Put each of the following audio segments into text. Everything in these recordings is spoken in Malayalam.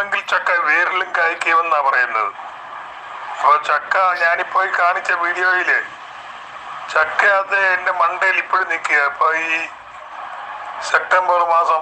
വേണമെങ്കിൽ ചക്ക വേരിലും കായ്ക്കുമെന്നാ പറയുന്നത് അപ്പൊ ചക്ക ഞാനിപ്പോ ഈ കാണിച്ച വീഡിയോയില് ചക്ക അത് എന്റെ മണ്ടയിൽ ഇപ്പോഴും നിൽക്കുക അപ്പൊ ഈ സെപ്റ്റംബർ മാസം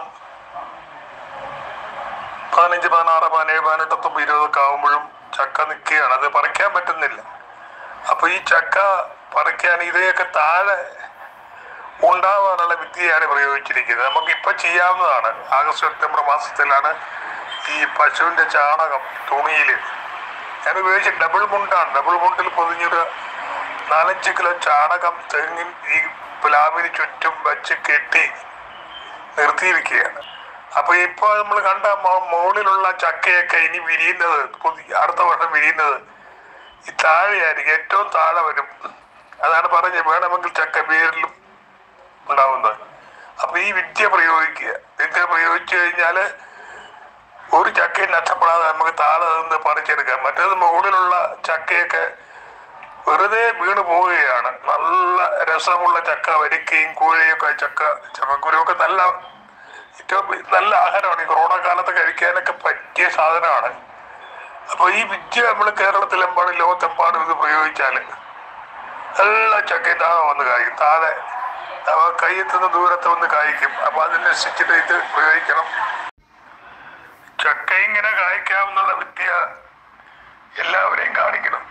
പതിനഞ്ച് പതിനാറ് പതിനേഴ് പതിനെട്ട് പത്തൊമ്പത് ഇരുപതൊക്കെ ആകുമ്പോഴും ചക്ക നിൽക്കുകയാണ് അത് പറിക്കാൻ പറ്റുന്നില്ല അപ്പൊ ഈ ചക്ക പറിക്കാൻ ഇവയൊക്കെ താഴെ ഉണ്ടാവാനുള്ള വിദ്യയാണ് പ്രയോഗിച്ചിരിക്കുന്നത് നമുക്ക് ഇപ്പൊ ചെയ്യാവുന്നതാണ് ആഗസ്റ്റ് സെപ്റ്റംബർ മാസത്തിലാണ് ഈ പശുവിന്റെ ചാണകം തുണിയില് ഞാൻ ഉപയോഗിച്ച ഡബിൾ മുണ്ടാണ് ഡബിൾ മുണ്ടിൽ പൊതിഞ്ഞൊരു നാലഞ്ച് കിലോ ചാണകം തെങ്ങിൻ ഈ പ്ലാവിന് ചുറ്റും വെച്ച് കെട്ടി നിർത്തിയിരിക്കുകയാണ് അപ്പൊ ഇപ്പൊ നമ്മൾ കണ്ട മോ- മുകളിലുള്ള ചക്കയൊക്കെ ഇനി വിരിയുന്നത് പുതിയ അടുത്ത വർഷം വിരിയുന്നത് ഈ താഴെയായിരിക്കും ഏറ്റവും താഴെ വരും അതാണ് പറഞ്ഞത് വേണമെങ്കിൽ ചക്ക വേരിലും ഉണ്ടാവുന്നത് അപ്പൊ ഈ വിദ്യ പ്രയോഗിക്കുക വിദ്യ പ്രയോഗിച്ചു കഴിഞ്ഞാല് ഒരു ചക്കയും നഷ്ടപ്പെടാതെ നമുക്ക് താഴെ നിന്ന് പറിച്ചെടുക്കാം മറ്റേത് മുകളിലുള്ള ചക്കയൊക്കെ വെറുതെ വീണ് പോവുകയാണ് നല്ല രസമുള്ള ചക്ക വരിക്കയും കൂഴയൊക്കെ ചക്ക ചക്കക്കുരുവൊക്കെ നല്ല ഏറ്റവും നല്ല ആഹാരമാണ് ഈ കൊറോണ കാലത്ത് കഴിക്കാനൊക്കെ പറ്റിയ സാധനമാണ് അപ്പൊ ഈ വിദ്യ നമ്മൾ കേരളത്തിലെമ്പാടും ലോകത്തെമ്പാടും ഇത് പ്രയോഗിച്ചാല് എല്ലാ ചക്കയും താഴെ വന്ന് കായ്ക്കും താഴെ അവ കയ്യെത്തുന്ന ദൂരത്ത് വന്ന് കായ്ക്കും അപ്പൊ അതിനനുസരിച്ചിട്ട് ഇത് പ്രയോഗിക്കണം ചക്ക ഇങ്ങനെ കായ്ക്കാമെന്നുള്ള വിദ്യ എല്ലാവരെയും കാണിക്കണം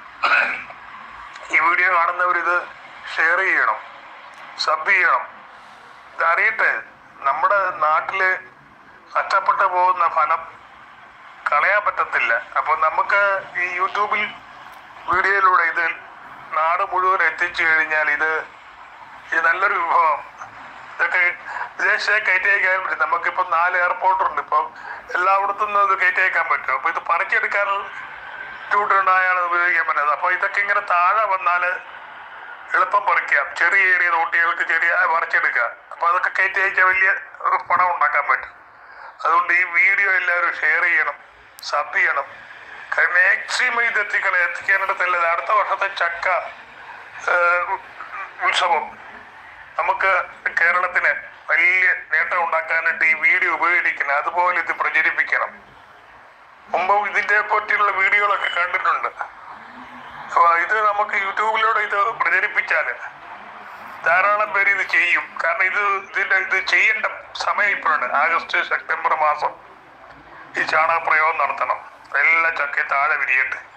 ഈ വീഡിയോ കാണുന്നവർ ഇത് ഷെയർ ചെയ്യണം സബ് ചെയ്യണം ഇത് അറിയട്ടെ നമ്മുടെ നാട്ടില് നഷ്ടപ്പെട്ടു പോകുന്ന ഫലം കളയാൻ പറ്റത്തില്ല അപ്പൊ നമുക്ക് ഈ യൂട്യൂബിൽ വീഡിയോയിലൂടെ ഇത് നാട് മുഴുവൻ എത്തിച്ചു കഴിഞ്ഞാൽ ഇത് ഇത് നല്ലൊരു വിഭവം ഇതൊക്കെ വിദേശത്തെ കയറ്റി അയക്കാൻ പറ്റും നമുക്കിപ്പോ നാല് എയർപോർട്ട് ഉണ്ട് ഇപ്പം എല്ലായിടത്തും നിന്ന് ഇത് കയറ്റി അയക്കാൻ പറ്റും അപ്പൊ ഇത് പറിച്ചെടുക്കാൻ ബുദ്ധിമുട്ടുണ്ടായാണ് ഉപയോഗിക്കാൻ പറ്റുന്നത് അപ്പൊ ഇതൊക്കെ ഇങ്ങനെ താഴെ വന്നാല് എളുപ്പം പറിക്കാം ചെറിയ ചെറിയ റോട്ടികൾക്ക് ചെറിയ പറിച്ചെടുക്കാം അപ്പൊ അതൊക്കെ കയറ്റി അയച്ചാൽ വലിയ ഒരു പണം ഉണ്ടാക്കാൻ പറ്റും അതുകൊണ്ട് ഈ വീഡിയോ എല്ലാവരും ഷെയർ ചെയ്യണം സബ് ചെയ്യണം കാരണം മാക്സിമം ഇത് എത്തിക്കണം എത്തിക്കാനിടത്തല്ല അടുത്ത വർഷത്തെ ചക്ക ഏഹ്, ഉത്സവം നമുക്ക് കേരളത്തിന് വലിയ നേട്ടം ഉണ്ടാക്കാനായിട്ട് ഈ വീഡിയോ ഉപകരിക്കണം അതുപോലെ ഇത് പ്രചരിപ്പിക്കണം മുമ്പ് ഇതിന്റെ പറ്റിയുള്ള വീഡിയോകളൊക്കെ കണ്ടിട്ടുണ്ട് അപ്പൊ ഇത് നമുക്ക് യൂട്യൂബിലൂടെ ഇത് പ്രചരിപ്പിച്ചാല് ധാരാളം പേര് ഇത് ചെയ്യും കാരണം ഇത് ഇതിന്റെ ഇത് ചെയ്യേണ്ട സമയം ഇപ്പോഴാണ് ആഗസ്റ്റ് സെപ്റ്റംബർ മാസം ഈ ചാണകപ്രയോഗം നടത്തണം എല്ലാ ചക്കയും താഴെ വിരിയട്ടെ